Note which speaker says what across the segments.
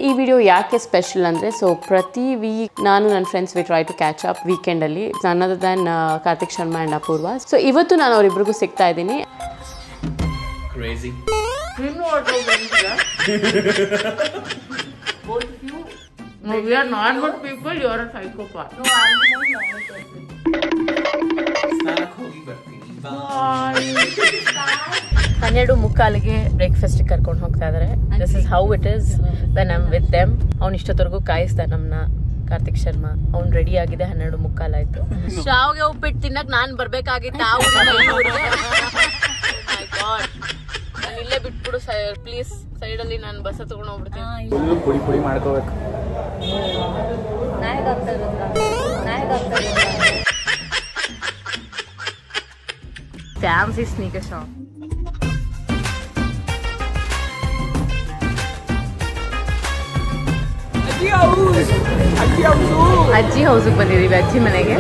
Speaker 1: ಈ ವಿಡಿಯೋ ಯಾಕೆ ಸ್ಪೆಷಲ್ ಅಂದರೆ ಸೊ ಪ್ರತಿ ವೀಕ್ ನಾನು ನನ್ನ friends we try to catch up ವೀಕೆಂಡಲ್ಲಿ none other than Karthik Sharma and Apoorva so ಇವತ್ತು ನಾನು ಅವರಿಬ್ಬರಿಗೂ ಸಿಗ್ತಾ ಇದ್ದೀನಿ
Speaker 2: Crazy.
Speaker 3: No, we are normal people, you are a psychopath.
Speaker 2: ಸ್ನಾನಕ್ಕೆ ಹೋಗಿ ಬರ್ತೀನಿ
Speaker 1: ಹನ್ನೆರಡು ಮುಕ್ಕಾಲಿಗೆ ಬ್ರೇಕ್ಫಾಸ್ಟ್ ಕರ್ಕೊಂಡು ಹೋಗ್ತಾ ಇದಾರೆ this is how it is when I'm with them ಅವ್ನು ಇಷ್ಟೊತ್ತವರೆಗೂ ಕಾಯಿಸ್ದ ನಮ್ಮನ್ನ ಕಾರ್ತಿಕ್ ಶರ್ಮಾ ಅವ್ನು ರೆಡಿ ಆಗಿದೆ ಹನ್ನೆರಡು ಮುಕ್ಕಾಲಾಯ್ತು ಶಾವ್ಗೆ ಉಪ್ಪಿಟ್ಟು ತಿನ್ನಕ್ ನಾನ್ ಬರ್ಬೇಕಾಗಿತ್ತು ಆ ಊರಿಗೆ ನಾನು ಇಲ್ಲೇ ಬಿಟ್ಬಿಡು ಪ್ಲೀಸ್ ಸೈಡಲ್ಲಿ ನಾನು ಬಸ್ ತಗೊಂಡು ಹೋಗ್ಬಿಡ್ತೀನಿ
Speaker 2: ಫುಲ್ಲು ಪುಡಿ ಪುಡಿ ಮಾಡ್ಕೋಬೇಕು
Speaker 1: ಫ್ಯಾನ್ಸಿ ಸ್ನೀಕರ್ ಶಾಪ್ ಅಜ್ಜಿ ಹೌಸಿಗೆ ಬಂದಿದೀವಿ ಅಜ್ಜಿ ಮನೆಗೆ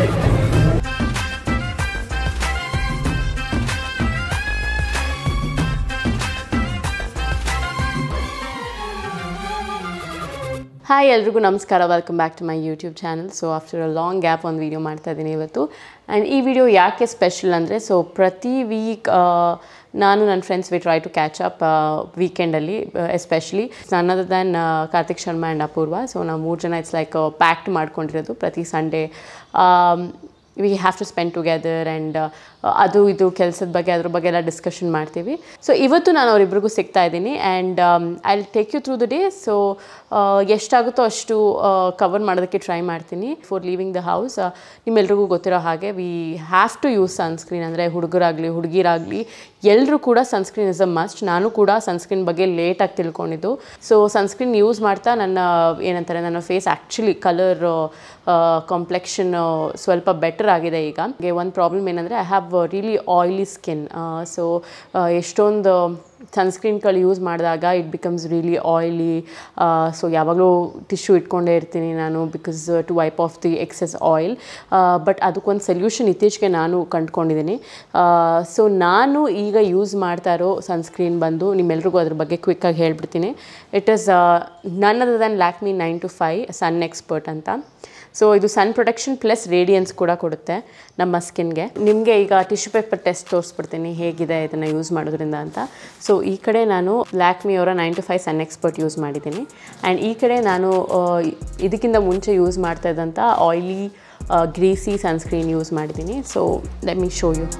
Speaker 1: ಹಾಯ್ ಎಲ್ರಿಗೂ ನಮಸ್ಕಾರ welcome back to my YouTube channel so after a long gap ಒಂದು ವೀಡಿಯೋ ಮಾಡ್ತಾ ಇದ್ದೀನಿ ಇವತ್ತು ಆ್ಯಂಡ್ ಈ ವಿಡಿಯೋ ಯಾಕೆ ಸ್ಪೆಷಲ್ ಅಂದರೆ ಸೊ ಪ್ರತಿ ವೀಕ್ ನಾನು ನನ್ನ friends we try to catch up ವೀಕೆಂಡಲ್ಲಿ especially none other than Karthik Sharma and Apoorva so ನಾವು ಮೂರು ಜನ ಇಟ್ಸ್ ಲೈಕ್ ಪ್ಯಾಕ್ಟ್ ಮಾಡ್ಕೊಂಡಿರೋದು ಪ್ರತಿ Sunday we have to spend together and ಅದು ಇದು ಕೆಲಸದ ಬಗ್ಗೆ ಅದ್ರ ಬಗ್ಗೆ ಎಲ್ಲ ಡಿಸ್ಕಷನ್ ಮಾಡ್ತೀವಿ ಸೊ ಇವತ್ತು ನಾನು ಅವರಿಬ್ಬರಿಗೂ ಸಿಗ್ತಾ ಇದ್ದೀನಿ and I will take you through the day so ಎಷ್ಟಾಗುತ್ತೋ ಅಷ್ಟು ಕವರ್ ಮಾಡೋದಕ್ಕೆ ಟ್ರೈ ಮಾಡ್ತೀನಿ ಫಾರ್ ಲೀವಿಂಗ್ ದ ಹೌಸ್ ನಿಮ್ಮೆಲ್ರಿಗೂ ಗೊತ್ತಿರೋ ಹಾಗೆ we have to use sunscreen ಅಂದರೆ ಹುಡುಗರಾಗಲಿ ಹುಡುಗಿರಾಗಲಿ ಎಲ್ಲರೂ ಕೂಡ ಸನ್ಸ್ಕ್ರೀನ್ ಇಸ್ ಅ ಮಸ್ಟ್ ನಾನು ಕೂಡ ಸನ್ಸ್ಕ್ರೀನ್ ಬಗ್ಗೆ ಲೇಟಾಗಿ ತಿಳ್ಕೊಂಡಿದ್ದು ಸೊ ಸನ್ಸ್ಕ್ರೀನ್ ಯೂಸ್ ಮಾಡ್ತಾ ನನ್ನ ಏನಂತಾರೆ ನನ್ನ ಫೇಸ್ ಆ್ಯಕ್ಚುಲಿ ಕಲರ್ ಕಾಂಪ್ಲೆಕ್ಷನ್ ಸ್ವಲ್ಪ ಬೆಟರ್ ಆಗಿದೆ ಈಗ ಒಂದು ಪ್ರಾಬ್ಲಮ್ ಏನಂದರೆ I have really oily skin so ಎಷ್ಟೊಂದು ಸನ್ಸ್ಕ್ರೀನ್ಗಳು ಯೂಸ್ ಮಾಡಿದಾಗ it becomes really oily so ಯಾವಾಗಲೂ ಟಿಶ್ಯೂ ಇಟ್ಕೊಂಡೇ ಇರ್ತೀನಿ ನಾನು because to wipe off the excess oil but ಅದಕ್ಕೊಂದು ಸೊಲ್ಯೂಷನ್ ಇತ್ತೀಚೆಗೆ ನಾನು ಕಂಡುಕೊಂಡಿದ್ದೀನಿ ಸೊ ನಾನು ಈಗ ಯೂಸ್ ಮಾಡ್ತಾ ಇರೋ ಸನ್ಸ್ಕ್ರೀನ್ ಬಂದು ನಿಮ್ಮೆಲ್ರಿಗೂ ಅದ್ರ ಬಗ್ಗೆ ಕ್ವಿಕ್ಕಾಗಿ ಹೇಳ್ಬಿಡ್ತೀನಿ it is none other than Lakme nine two five sun expert ಅಂತ ಸೊ ಇದು ಸನ್ ಪ್ರೊಟೆಕ್ಷನ್ ಪ್ಲಸ್ ರೇಡಿಯನ್ಸ್ ಕೂಡ ಕೊಡುತ್ತೆ ನಮ್ಮ ಸ್ಕಿನ್ಗೆ ನಿಮಗೆ ಈಗ ಟಿಶ್ಯೂ ಪೇಪರ್ ಟೆಸ್ಟ್ ತೋರಿಸ್ಬಿಡ್ತೀನಿ ಹೇಗಿದೆ ಇದನ್ನು ಯೂಸ್ ಮಾಡೋದ್ರಿಂದ ಅಂತ ಸೊ ಈ ಕಡೆ ನಾನು ಲ್ಯಾಕ್ಮಿ ಅವರ nine two five sun expert use ಮಾಡಿದ್ದೀನಿ ಆ್ಯಂಡ್ ಈ ಕಡೆ ನಾನು ಆ, ಇದಕ್ಕಿಂತ ಮುಂಚೆ ಯೂಸ್ ಮಾಡ್ತಾ ಇದ್ದಂಥ ಆಯ್ಲಿ ಗ್ರೀಸಿ ಸನ್ಸ್ಕ್ರೀನ್ ಯೂಸ್ ಮಾಡಿದ್ದೀನಿ so let me show you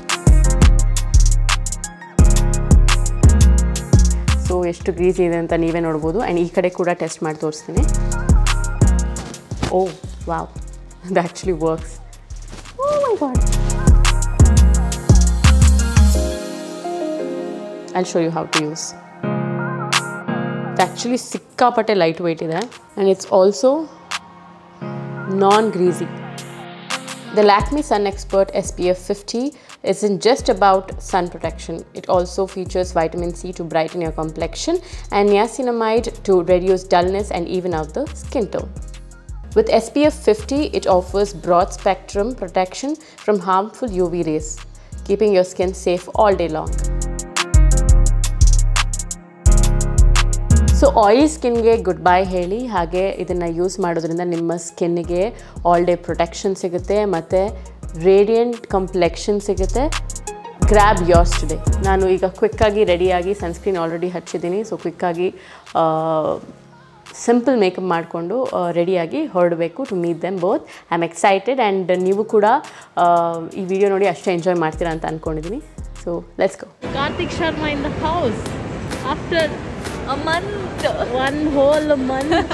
Speaker 1: so ಎಷ್ಟು ಗ್ರೀಸಿ ಇದೆ ಅಂತ ನೀವೇ ನೋಡ್ಬೋದು ಆ್ಯಂಡ್ ಈ ಕಡೆ ಕೂಡ ಟೆಸ್ಟ್ ಮಾಡಿ ತೋರಿಸ್ತೀನಿ ಓ ವಾವ್ ಅದು actually works oh my god I'll show you how to use actually ಸಿಕ್ಕಾಪಟ್ಟೆ ಲೈಟ್ ವೆಯ್ಟ್ ಇದೆ and it's also non greasy The Lakme Sun Expert SPF 50 isn't just about sun protection. It also features vitamin C to brighten your complexion and niacinamide to reduce dullness and even out the skin tone. With SPF 50, it offers broad spectrum protection from harmful UV rays, keeping your skin safe all day long. So oil ಸ್ಕಿನ್ಗೆ good bye ಹೇಳಿ ಹಾಗೆ ಇದನ್ನು use ಮಾಡೋದ್ರಿಂದ ನಿಮ್ಮ ಸ್ಕಿನ್ನಿಗೆ all day protection ಸಿಗುತ್ತೆ ಮತ್ತು radiant complexion ಸಿಗುತ್ತೆ grab yours today ನಾನು ಈಗ ಕ್ವಿಕ್ಕಾಗಿ ರೆಡಿಯಾಗಿ ಸನ್ಸ್ಕ್ರೀನ್ ಆಲ್ರೆಡಿ ಹಚ್ಚಿದ್ದೀನಿ ಸೊ ಕ್ವಿಕ್ಕಾಗಿ ಸಿಂಪಲ್ ಮೇಕಪ್ ಮಾಡಿಕೊಂಡು ರೆಡಿಯಾಗಿ ಹೊರಡಬೇಕು to meet them both I am excited and ನೀವು ಕೂಡ ಆ, ಈ ವಿಡಿಯೋ ನೋಡಿ ಅಷ್ಟೇ ಎಂಜಾಯ್ ಮಾಡ್ತೀರಾ ಅಂತ ಅಂದ್ಕೊಂಡಿದ್ದೀನಿ so let's go
Speaker 3: Karthik Sharma in the house after
Speaker 1: a month
Speaker 3: one whole month.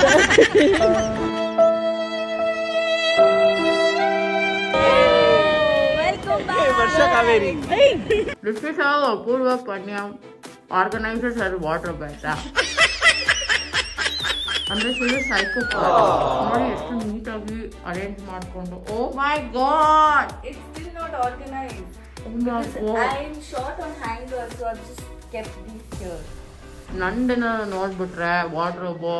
Speaker 2: ವರ್ಷ Kaveri
Speaker 3: this is how Apurva Panya organizes her water bath. ಅಂದ್ರೆ ಫುಲ್ ಸೈಕೋಪಾತ್ ನೋಡಿ ಎಷ್ಟು ನೀಟಾಗಿ ಅರೇಂಜ್ ಮಾಡ್ಕೊಂಡು oh my god
Speaker 4: It's still not organized. I'm short on hangers, so I've just kept these here.
Speaker 3: ನಂದನ ನೋಡ್ಬಿಟ್ರೆ wardrobe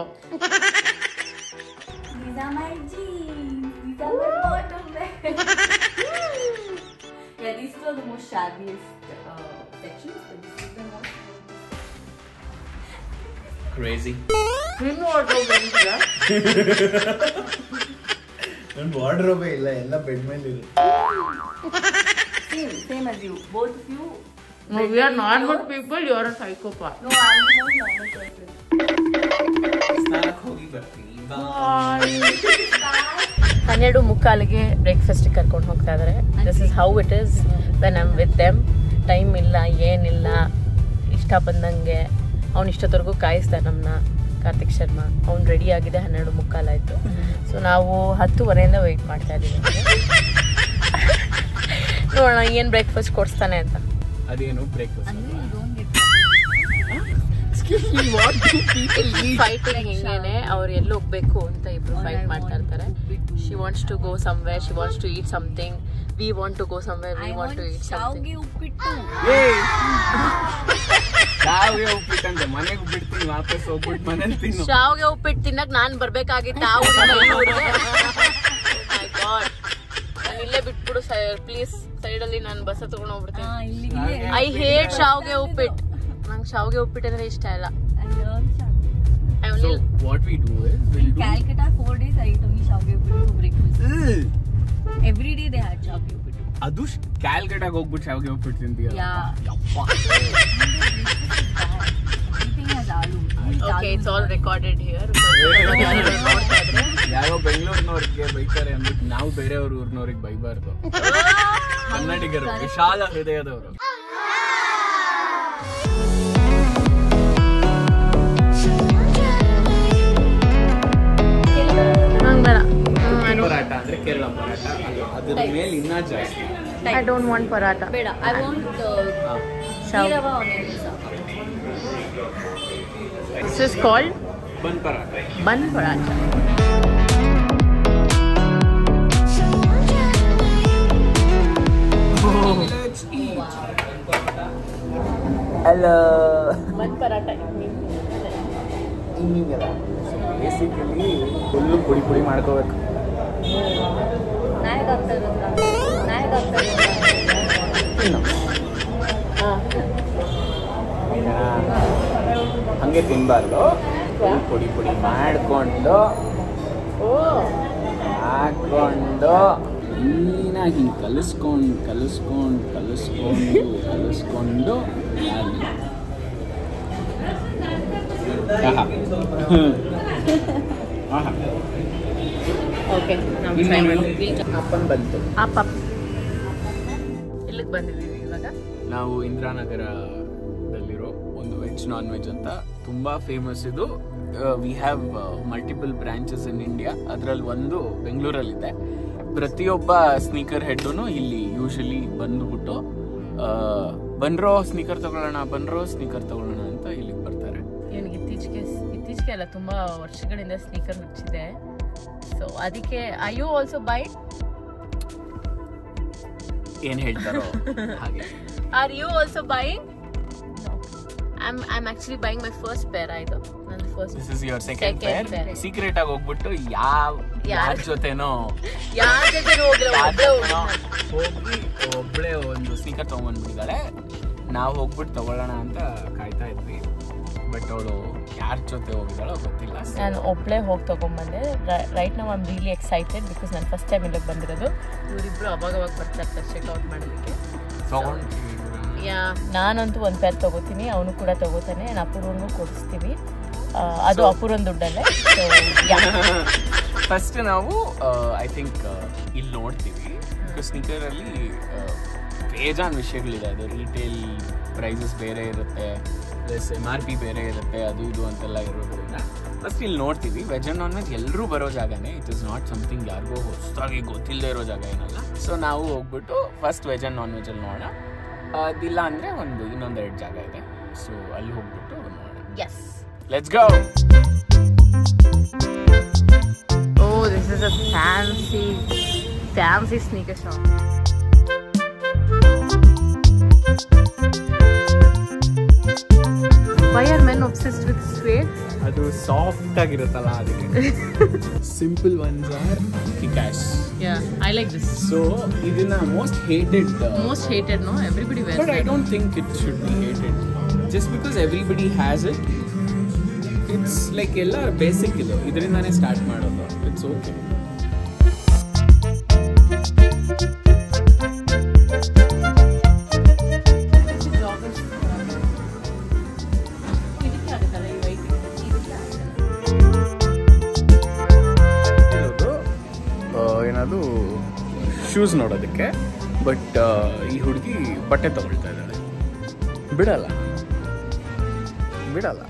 Speaker 4: These are my jeans. These are my bottom wear. yeah, these two are the most shabbiest uh, sections, but this is the most.
Speaker 2: Crazy.
Speaker 3: ಇನ್ನು ಹೊರಟೋಗ್ಬಿಟ್ಟಿದೆ
Speaker 5: ನನ್ನ ವಾರ್ಡ್ರೋಬೇ ಇಲ್ಲ ಎಲ್ಲ bed ಮೇಲೆ ಇರುತ್ತೆ
Speaker 4: Same, same as you. Both of you.
Speaker 3: No, we are not good people, you are a psychopath.
Speaker 4: No, I'm the most normal person.
Speaker 2: ಸ್ನಾನಕ್ಕೆ ಹೋಗಿ ಬರ್ತೀನಿ ಬಾಯ್
Speaker 1: ಹನ್ನೆರಡು ಮುಕ್ಕಾಲಿಗೆ ಬ್ರೇಕ್ಫಾಸ್ಟಿಗೆ ಕರ್ಕೊಂಡು ಹೋಗ್ತಾ ಇದ್ದಾರೆ this is how it is when I'm with them time ಇಲ್ಲ ಏನಿಲ್ಲ ಇಷ್ಟ ಬಂದಂಗೆ ಅವ್ನು ಇಷ್ಟೊತ್ತವರೆಗೂ ಕಾಯಿಸ್ದ ನಮ್ಮನ್ನ ಕಾರ್ತಿಕ್ ಶರ್ಮಾ ಅವ್ನು ರೆಡಿ ಆಗಿದೆ ಹನ್ನೆರಡು ಮುಕ್ಕಾಲಾಯಿತು ಸೊ ನಾವು ಹತ್ತುವರೆಯಿಂದ ವೆಯ್ಟ್ ಮಾಡ್ತಾ ಇದ್ದೀವಿ ನೋಡೋಣ ಏನು ಬ್ರೇಕ್ಫಾಸ್ಟ್ ಕೊಡಿಸ್ತಾನೆ ಅಂತ
Speaker 2: ಅದೇನು ಬ್ರೇಕ್ಫಾಸ್ಟ್
Speaker 1: ಫೈಟಿಂಗ್ ಹಿಂಗೇನೆ ಅವ್ರು ಎಲ್ಲಿ ಹೋಗ್ಬೇಕು ಅಂತ ಇಬ್ರು ಫೈಟ್ ಮಾಡ್ತಾ ಇರ್ತಾರೆ she wants to go somewhere she wants to eat something we want to go somewhere we
Speaker 4: I
Speaker 1: want
Speaker 4: want
Speaker 1: to eat something
Speaker 4: ಶಾವ್ಗೆ ಉಪ್ಪಿಟ್ಟು
Speaker 2: ಯಾವ್ಗೆ ಉಪ್ಪಿಟ್ಟಂತೆ ಮನೆಗೆ ಬಿಡ್ತೀನಿ ವಾಪಸ್ ಹೋಗ್ಬಿಟ್ಟು ಮನೇಲಿ ತಿನ್ನು
Speaker 1: ಶಾವ್ಗೆ ಉಪ್ಪಿಟ್ಟು ತಿನ್ನಕ್ ನಾನ್ ಬರ್ಬೇಕಾಗಿತ್ತು ಆ ಊರಿಂದ ಈ ಊರಿಗೆ My God. ನಾನ್ ಇಲ್ಲೇ ಬಿಟ್ಬಿಡು ಪ್ಲೀಸ್ ಸೈಡ್ ಅಲ್ಲಿ ನಾನು ಬಸ್ ತಗೊಂಡು ಹೋಗ್ಬಿಡ್ತೀನಿ
Speaker 4: ಆ, ಇಲ್ಲಿಗೆ
Speaker 1: ಐ ಹೇಟ್ ಶಾವ್ಗೆ ಉಪ್ಪಿಟ್ಟು ನಂಗೆ ಶಾವ್ಗೆ ಉಪ್ಪಿಟ್ಟು ಅಂದ್ರೆ ಇಷ್ಟ ಇಲ್ಲ
Speaker 4: I love shavige.
Speaker 1: I
Speaker 2: so
Speaker 1: only
Speaker 2: what we do is will
Speaker 4: In
Speaker 2: do
Speaker 4: Calcutta, four days I eat only ಶಾವ್ಗೆ ಉಪ್ಪಿಟ್ಟು for breakfast. Every day they had ಶಾವ್ಗೆ ಉಪ್ಪಿಟ್ಟು.
Speaker 2: ಅದು ಕ್ಯಾಲ್ಕಟಾಗ ಹೋಗ್ಬಿಟ್ಟು ಶಾವಿಗೆ ಹೋಗ್ಬಿಟ್ಟು ತಿಂತೀಯ
Speaker 4: Yeah.
Speaker 2: ಯಪ್ಪ
Speaker 4: Everything has aloo.
Speaker 1: Okay it's all recorded here ನೋಡ್ತಾ ಇದ್ರೆ
Speaker 2: ಯಾರೋ ಬೆಂಗಳೂರಿನವ್ರಿಗೆ ಬೈತಾರೆ ಅಂದ್ಬಿಟ್ಟು ನಾವು ಬೇರೆಯವ್ರ ಊರಿನವ್ರಿಗೆ ಬೈಬಾರ್ದು ಕನ್ನಡಿಗರು ವಿಶಾಲ ಹೃದಯದವರು
Speaker 1: ನಂಗೆ ಬೇಡ
Speaker 2: ಪರಾಟ ಅಂದ್ರೆ ಕೇರಳ ಪರಾಟ ಅದು ಅದ್ರ ಮೇಲೆ ಇನ್ನೂ ಜಾಸ್ತಿ
Speaker 1: ಐ ಡೋಂಟ್ ವಾಂಟ್ ಪರಾಟ
Speaker 4: ಬೇಡ I want uh,
Speaker 1: ಶಾವ್ಗೆ
Speaker 4: Keerava onion dosa.
Speaker 1: This is called
Speaker 2: bun parotta
Speaker 1: bun parotta
Speaker 2: hello
Speaker 1: bun parotta
Speaker 2: basically full ಪುಡಿ ಪುಡಿ ಮಾಡ್ಕೋಬೇಕು
Speaker 4: ನಾಯಕ್ ಆಗ್ತಾ ಇರೋದ್ರಾ? ನಾಯಕ್ ಆಗ್ತಾ ಇರೋದ್ರಾ?
Speaker 2: ಹಂಗೆ ತಿನ್ಬಾರ್ದು ಫುಲ್ ಪುಡಿ ಪುಡಿ ಮಾಡಿಕೊಂಡು ಹಾಕೊಂಡು ಕ್ಲೀನಾಗಿ ಹಿಂಗೆ ಕಲಿಸ್ಕೊಂಡು ಕಲಿಸ್ಕೊಂಡು ಕಲಿಸ್ಕೊಂಡು ಕಲಿಸ್ಕೊಂಡು ಆದ್ಮೇಲೆ ಆಹಾ. ಆಹಾ.
Speaker 1: ಓಕೆ
Speaker 2: ಇನ್ನೇನು? ಅಪ್ಪನ್ ಬಂತು
Speaker 1: ಅಪ್ಪ ಇಲ್ಲಿಗೆ ಬಂದಿದ್ದೀವಿ ಇವಾಗ
Speaker 2: ನಾವು ಇಂದಿರಾನಗರದಲ್ಲಿರೋ ಒಂದು ವೆಜ್ ನಾನ್ ವೆಜ್ ಅಂತ ತುಂಬಾ ಫೇಮಸ್ ಇದು we have multiple branches in India ಅದರಲ್ಲಿ ಒಂದು ಬೆಂಗಳೂರಲ್ಲಿದೆ ಪ್ರತಿಯೊಬ್ಬ ಸ್ನೀಕರ್ ಹೆಡ್ನು ಇಲ್ಲಿ ಯೂಶಲಿ ಬಂದ್ಬಿಟ್ಟು ಆ, ಬನ್ರೋ ಸ್ನೀಕರ್ ತಗೊಳ್ಳೋಣ ಬನ್ರೋ ಸ್ನೀಕರ್ ತಗೊಳ್ಳೋಣ ಅಂತ ಇಲ್ಲಿಗೆ ಬರ್ತಾರೆ
Speaker 1: ಇವನಿಗೆ ಇತ್ತೀಚೆಗೆ ಇತ್ತೀಚೆಗೆ ಅಲ್ಲ ತುಂಬ ವರ್ಷಗಳಿಂದ ಸ್ನೀಕರ್ ಹುಚ್ಚಿದೆ ಸೊ ಅದಕ್ಕೆ ಐ ಯು ಆಲ್ಸೋ ಬೈ
Speaker 2: ಏನ್ ಹೇಳ್ತಾರೋ ಹಾಗೆ
Speaker 1: are you also buying I'm I'm actually buying my first pair ಆಯ್ತು ನನ್ನ first
Speaker 2: this is your second
Speaker 1: Second
Speaker 2: pair
Speaker 1: pair.
Speaker 2: Secret ಆಗಿ ಹೋಗ್ಬಿಟ್ಟು ಯಾವ ಯಾರ
Speaker 1: ಯಾರ್-
Speaker 2: ಜೊತೆನೋ
Speaker 1: ಯಾರ ಜೊತೆ ಹೋಗಿಲ್ಲ ಒಬ್ಬಳೇ ಹೋಗಿದ್ದು.
Speaker 2: ಹೋಗಿ ಒಬ್ಳೆ ಒಂದು ಸ್ನೀಕರ್ ತಗೊಂಡ್ಬಂದ್ಬಿಟ್ಟಿದ್ದಾಳೆ ನಾವು ಹೋಗ್ಬಿಟ್ಟು ತಗೊಳ್ಳೋಣ ಅಂತ ಕಾಯ್ತಾ ಇದ್ವಿ ಬಟ್ ಅವಳು ಯಾರ ಜೊತೆ ಹೋಗಿದ್ದಾಳೋ ಗೊತ್ತಿಲ್ಲ
Speaker 1: ನಾನು ಒಬ್ಬಳೇ ಹೋಗಿ ತೊಗೊಂಬಂದೆ ರೈಟ್ ನಾವು ಐಮ್ ರಿಯಲಿ ಎಕ್ಸೈಟೆಡ್ ಬಿಕಾಸ್ ನಾನು ಫಸ್ಟ್ ಟೈಮ್ ಇಲ್ಲಿಗೆ ಬಂದಿರೋದು ಇವರಿಬ್ರು ಅವಾಗ ಅವಾಗ ಬರ್ತಾ ಇರ್ತಾರೆ ಚೆಕ್ಔಟ್ ಮಾಡೋದಕ್ಕೆ
Speaker 2: ತಗೊಂಡು
Speaker 1: ಯಾ ನಾನಂತೂ ಒಂದು ಪೇರ್ ತಗೋತೀನಿ ಅವನು ಕೂಡ ತಗೋತಾನೆ ನಾನು ಅಪೂರ್ವನಿಗೂ ಕೊಡಿಸ್ತೀವಿ ಆ, ಅದು ಅಪೂರ್ವನ್ ದುಡ್ಡಲ್ಲೇ ಸೊ
Speaker 2: ಫಸ್ಟ್ ನಾವು ಐ ಥಿಂಕ್ ಇಲ್ಲಿ ನೋಡ್ತೀವಿ ಸ್ನಿಕರಲ್ಲಿ ಬೇಜಾನ್ ವಿಷಯಗಳಿದೆ ಅದು ರಿಟೇಲ್ ಪ್ರೈಸಸ್ ಬೇರೆ ಇರುತ್ತೆ ಪ್ಲಸ್ ಎಮ್ ಆರ್ ಪಿ ಬೇರೆ ಇರುತ್ತೆ ಅದು ಇದು ಅಂತೆಲ್ಲ ಇರೋದ್ರಿಂದ ಫಸ್ಟ್ ಇಲ್ಲಿ ನೋಡ್ತೀವಿ ವೆಜ್ ಅಂಡ್ ನಾನ್ ವೆಜ್ ಎಲ್ಲರೂ ಬರೋ ಜಾಗನೇ ಇಟ್ ಇಸ್ ನಾಟ್ ಸಮಥಿಂಗ್ ಯಾರಿಗೂ ಹೊಸದಾಗಿ ಗೊತ್ತಿಲ್ಲದೆ ಇರೋ ಜಾಗ ಏನಲ್ಲ ಸೊ ನಾವು ಹೋಗ್ಬಿಟ್ಟು ಫಸ್ಟ್ ವೆಜ್ ಅಂಡ್ ನಾನ್ ವೆಜಲ್ಲಿ ನೋಡೋಣ ಅದಿಲ್ಲ ಅಂದರೆ ಒಂದು ಇನ್ನೊಂದೆರಡು ಜಾಗ ಇದೆ ಸೊ ಅಲ್ಲಿ ಹೋಗ್ಬಿಟ್ಟು ನೋಡೋಣ
Speaker 1: yes
Speaker 2: let's go
Speaker 1: Oh, this is a fancy, fancy sneaker shop. Why are men obsessed with suede?
Speaker 2: ಅದು ಸಾಫ್ಟ್ ಆಗಿರುತ್ತಲ್ಲ ಅದಕ್ಕೆ simple ones are cash
Speaker 1: Yeah, I like this.
Speaker 2: So ಇದನ್ನ most hated
Speaker 1: Most hated, no? Everybody wears
Speaker 2: but I
Speaker 1: that.
Speaker 2: Don't think it should be hated just because everybody has it it's like ಎಲ್ಲ basic ಇದು ಇದರಿಂದಾನೇ start ಮಾಡೋದು it's okay ಇರೋದು ಏನದು shoes ನೋಡೋದಕ್ಕೆ but ಈ ಹುಡುಗಿ ಬಟ್ಟೆ ತಗೊಳ್ತಾ ಇದ್ದಾಳೆ ಬಿಡಲ್ಲ ಬಿಡಲ್ಲ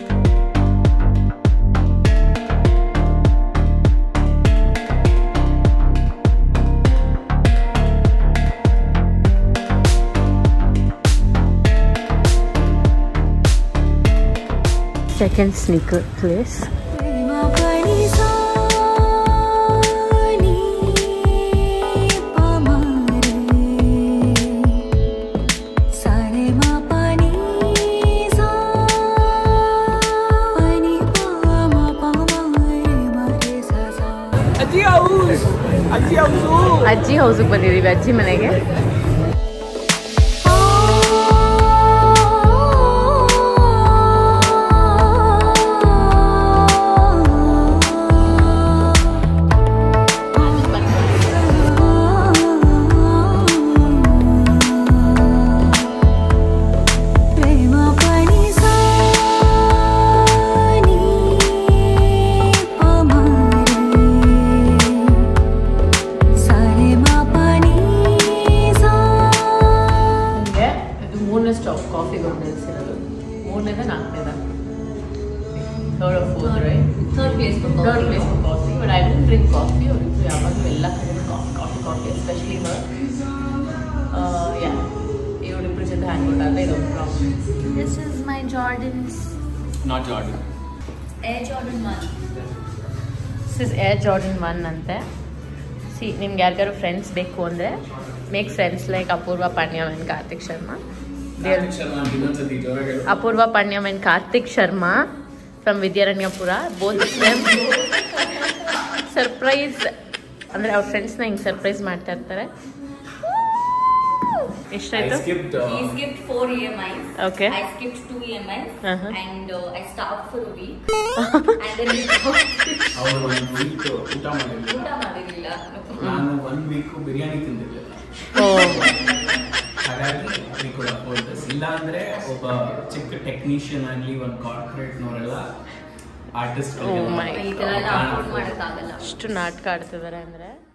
Speaker 1: Second sneaker place.
Speaker 2: ಅಜ್ಜಿ ಹೌಸ್ ಅಜ್ಜಿ ಹೌಸು
Speaker 1: ಅಜ್ಜಿ ಹೌಸಿಗೆ ಬಂದಿದ್ದೀವಿ ಅಜ್ಜಿ ಮನೆಗೆ ನಿಮಗೆ ಇದು ಮೂರನೇ ಸ್ಟಾಪ್ ಕಾಫಿಗೆ ಒಂದು ನಿಲ್ಸಿರೋದು ಮೂರನೇದ ನಾಲ್ಕನೇದ third of fourth right
Speaker 4: Third place for
Speaker 1: third
Speaker 4: coffee.
Speaker 1: Place for coffee but I don't drink coffee ಅವರಿಗೂ ಯಾವಾಗಲೂ ಎಲ್ಲ ಕಡೆ coffee coffee coffee especially her ಯಾ ಇವರಿಬ್ಬರ ಜೊತೆ ಹ್ಯಾಂಗ್ ಔಟ್ ಆದರೆ ಇದೊಂದು problem
Speaker 4: This is my Jordan's
Speaker 2: not Jordan
Speaker 4: Air Jordan 1.
Speaker 1: This is Air Jordan one ಅಂತೆ ಸಿ ನಿಮ್ಗೆ ಯಾರಿಗಾರು ಫ್ರೆಂಡ್ಸ್ ಬೇಕು ಅಂದರೆ make friends like Apoorva Pandyam and Karthik Sharma Apoorva Pandyam and Karthik Sharma from Vidyaranyapura both them surprise ಅಂದರೆ ಅವ್ರ ಫ್ರೆಂಡ್ಸ್ನ ಹಿಂಗೆ ಸರ್ಪ್ರೈಸ್ ಮಾಡ್ತಾ ಇರ್ತಾರೆ ಎಷ್ಟಾಯ್ತು
Speaker 4: He skipped four EMIs.
Speaker 1: Okay.
Speaker 4: I skipped two EMIs.
Speaker 1: Uh-huh.
Speaker 4: And uh, I starved for a week. and then
Speaker 2: ಅವರು ಒಂದು ವೀಕ್ ಊಟ ಮಾಡಿಲ್ಲ
Speaker 4: ಊಟ ಮಾಡಿರಲಿಲ್ಲ
Speaker 2: ನಾನು ಒನ್ ವೀಕ್ ಬಿರಿಯಾನಿ ತಿಂದಿರಲಿಲ್ಲ ಹಾಗಾಗಿ we could afford this. ಇಲ್ಲ ಅಂದ್ರೆ ಒಬ್ಬ ಚಿಕ್ಕ ಟೆಕ್ನಿಷಿಯನ್ ಆಗಲಿ ಒಂದು ಕಾರ್ಪೊರೇಟ್ನವರೆಲ್ಲ ಆರ್ಟಿಸ್ಟ್
Speaker 1: Oh my
Speaker 4: ಈ ಥರ ಎಲ್ಲ ಅಫೋರ್ಡ್ ಮಾಡೋಕ್ಕಾಗಲ್ಲ
Speaker 1: ಅಷ್ಟು ನಾಟಕ ಆಡ್ತಿದ್ದಾರೆ ಅಂದರೆ